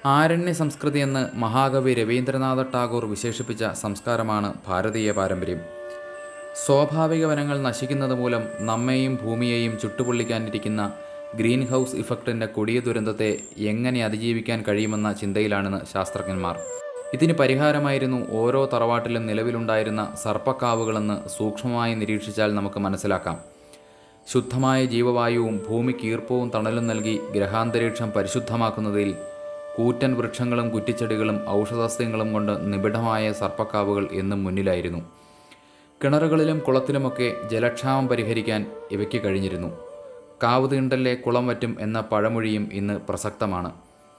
ആരണ്യ സംസ്കൃതി എന്ന് മഹാകവി രവീന്ദ്രനാഥ ടാഗോർ വിശേഷിപ്പിച്ച സംസ്കാരമാണ് ഭാരതീയ പാരമ്പര്യം സ്വാഭാവിക വനങ്ങൾ നശിക്കുന്നത് മൂലം നമ്മെയും ഭൂമിയെയും ചുട്ടുപൊള്ളിക്കാനിരിക്കുന്ന ഗ്രീൻ ഹൗസ് ഇഫക്റ്റിൻ്റെ കൊടിയ ദുരന്തത്തെ എങ്ങനെ അതിജീവിക്കാൻ കഴിയുമെന്ന ചിന്തയിലാണെന്ന് ശാസ്ത്രജ്ഞന്മാർ ഇതിന് പരിഹാരമായിരുന്നു ഓരോ തറവാട്ടിലും നിലവിലുണ്ടായിരുന്ന സർപ്പക്കാവുകളെന്ന് സൂക്ഷ്മമായി നിരീക്ഷിച്ചാൽ നമുക്ക് മനസ്സിലാക്കാം ശുദ്ധമായ ജീവവായുവും ഭൂമിക്ക് ഈർപ്പവും തണലും നൽകി ഗ്രഹാന്തരീക്ഷം പരിശുദ്ധമാക്കുന്നതിൽ കൂറ്റൻ വൃക്ഷങ്ങളും കുറ്റിച്ചെടികളും ഔഷധസ്യങ്ങളും കൊണ്ട് നിബിഡമായ സർപ്പക്കാവുകൾ എന്നും മുന്നിലായിരുന്നു കിണറുകളിലും കുളത്തിലുമൊക്കെ ജലക്ഷാമം പരിഹരിക്കാൻ ഇവയ്ക്ക് കഴിഞ്ഞിരുന്നു കാവ് തീണ്ടല്ലേ കുളം വറ്റും എന്ന പഴമൊഴിയും ഇന്ന് പ്രസക്തമാണ്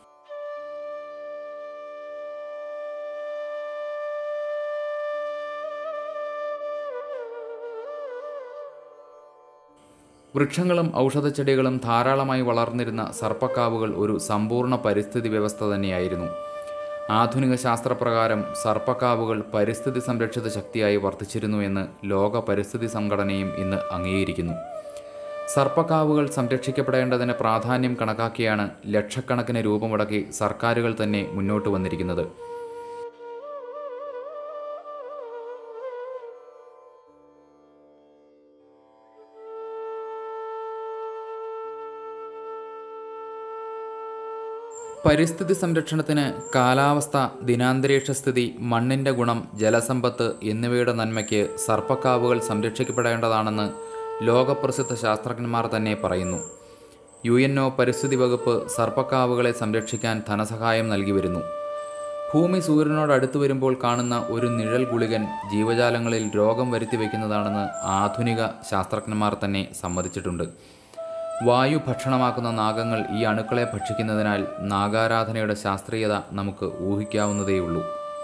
വൃക്ഷങ്ങളും ഔഷധച്ചെടികളും ധാരാളമായി വളർന്നിരുന്ന സർപ്പക്കാവുകൾ ഒരു സമ്പൂർണ്ണ പരിസ്ഥിതി വ്യവസ്ഥ തന്നെയായിരുന്നു ആധുനിക ശാസ്ത്രപ്രകാരം സർപ്പക്കാവുകൾ പരിസ്ഥിതി സംരക്ഷിത ശക്തിയായി വർത്തിച്ചിരുന്നു എന്ന് ലോക പരിസ്ഥിതി സംഘടനയും ഇന്ന് അംഗീകരിക്കുന്നു സർപ്പക്കാവുകൾ സംരക്ഷിക്കപ്പെടേണ്ടതിന് പ്രാധാന്യം കണക്കാക്കിയാണ് ലക്ഷക്കണക്കിന് രൂപ മുടക്കി സർക്കാരുകൾ തന്നെ മുന്നോട്ട് വന്നിരിക്കുന്നത് പരിസ്ഥിതി സംരക്ഷണത്തിന് കാലാവസ്ഥ ദിനാന്തരീക്ഷ സ്ഥിതി മണ്ണിൻ്റെ ഗുണം ജലസമ്പത്ത് എന്നിവയുടെ നന്മയ്ക്ക് സർപ്പക്കാവുകൾ സംരക്ഷിക്കപ്പെടേണ്ടതാണെന്ന് ലോകപ്രസിദ്ധ ശാസ്ത്രജ്ഞന്മാർ തന്നെ പറയുന്നു യു എൻ ഒ പരിസ്ഥിതി വകുപ്പ് സർപ്പക്കാവുകളെ സംരക്ഷിക്കാൻ ധനസഹായം നൽകി വരുന്നു ഭൂമി സൂര്യനോട് അടുത്തു വരുമ്പോൾ കാണുന്ന ഒരു നിഴൽ ഗുളികൻ ജീവജാലങ്ങളിൽ രോഗം വരുത്തി വയ്ക്കുന്നതാണെന്ന് ആധുനിക ശാസ്ത്രജ്ഞന്മാർ തന്നെ സമ്മതിച്ചിട്ടുണ്ട് വായു ഭക്ഷണമാക്കുന്ന നാഗങ്ങൾ ഈ അണുക്കളെ ഭക്ഷിക്കുന്നതിനാൽ നാഗാരാധനയുടെ ശാസ്ത്രീയത നമുക്ക് ഊഹിക്കാവുന്നതേയുള്ളൂ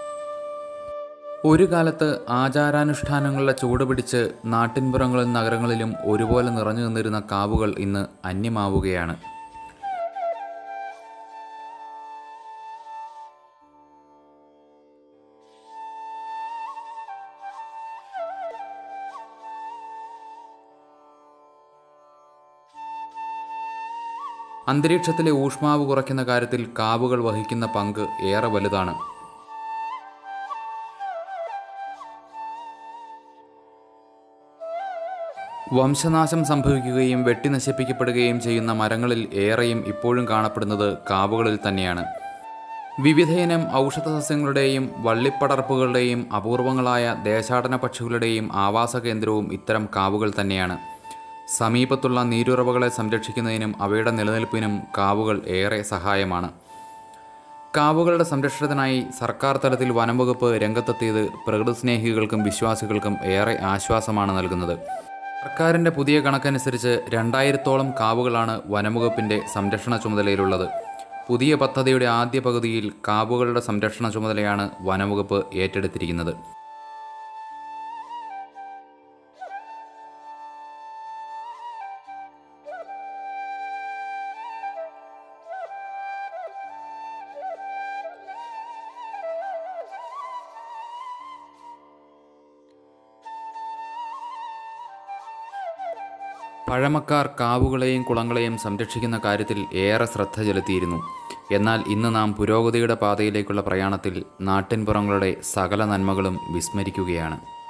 ഒരു കാലത്ത് ആചാരാനുഷ്ഠാനങ്ങളുടെ ചൂട് പിടിച്ച് നാട്ടിൻപുറങ്ങളിലും നഗരങ്ങളിലും ഒരുപോലെ നിറഞ്ഞു നിന്നിരുന്ന കാവുകൾ ഇന്ന് അന്യമാവുകയാണ് അന്തരീക്ഷത്തിലെ ഊഷ്മാവ് കുറയ്ക്കുന്ന കാര്യത്തിൽ കാവുകൾ വഹിക്കുന്ന പങ്ക് ഏറെ വലുതാണ് വംശനാശം സംഭവിക്കുകയും വെട്ടിനശിപ്പിക്കപ്പെടുകയും ചെയ്യുന്ന മരങ്ങളിൽ ഏറെയും ഇപ്പോഴും കാണപ്പെടുന്നത് കാവുകളിൽ തന്നെയാണ് വിവിധയിനം ഔഷധ സസ്യങ്ങളുടെയും വള്ളിപ്പടർപ്പുകളുടെയും അപൂർവങ്ങളായ ദേശാടന പക്ഷികളുടെയും ആവാസ കേന്ദ്രവും ഇത്തരം കാവുകൾ തന്നെയാണ് സമീപത്തുള്ള നീരുറവകളെ സംരക്ഷിക്കുന്നതിനും അവയുടെ നിലനിൽപ്പിനും കാവുകൾ ഏറെ സഹായമാണ് കാവുകളുടെ സംരക്ഷണത്തിനായി സർക്കാർ തലത്തിൽ വനം വകുപ്പ് രംഗത്തെത്തിയത് പ്രകൃതി സ്നേഹികൾക്കും വിശ്വാസികൾക്കും ഏറെ ആശ്വാസമാണ് നൽകുന്നത് സർക്കാരിൻ്റെ പുതിയ കണക്കനുസരിച്ച് രണ്ടായിരത്തോളം കാവുകളാണ് വനംവകുപ്പിൻ്റെ സംരക്ഷണ ചുമതലയിലുള്ളത് പുതിയ പദ്ധതിയുടെ ആദ്യ പകുതിയിൽ കാവുകളുടെ സംരക്ഷണ ചുമതലയാണ് വനംവകുപ്പ് ഏറ്റെടുത്തിരിക്കുന്നത് പഴമക്കാർ കാവുകളെയും കുളങ്ങളെയും സംരക്ഷിക്കുന്ന കാര്യത്തിൽ ഏറെ ശ്രദ്ധ ചെലുത്തിയിരുന്നു എന്നാൽ ഇന്ന് നാം പുരോഗതിയുടെ പാതയിലേക്കുള്ള പ്രയാണത്തിൽ നാട്ടിൻപുറങ്ങളുടെ സകല നന്മകളും വിസ്മരിക്കുകയാണ്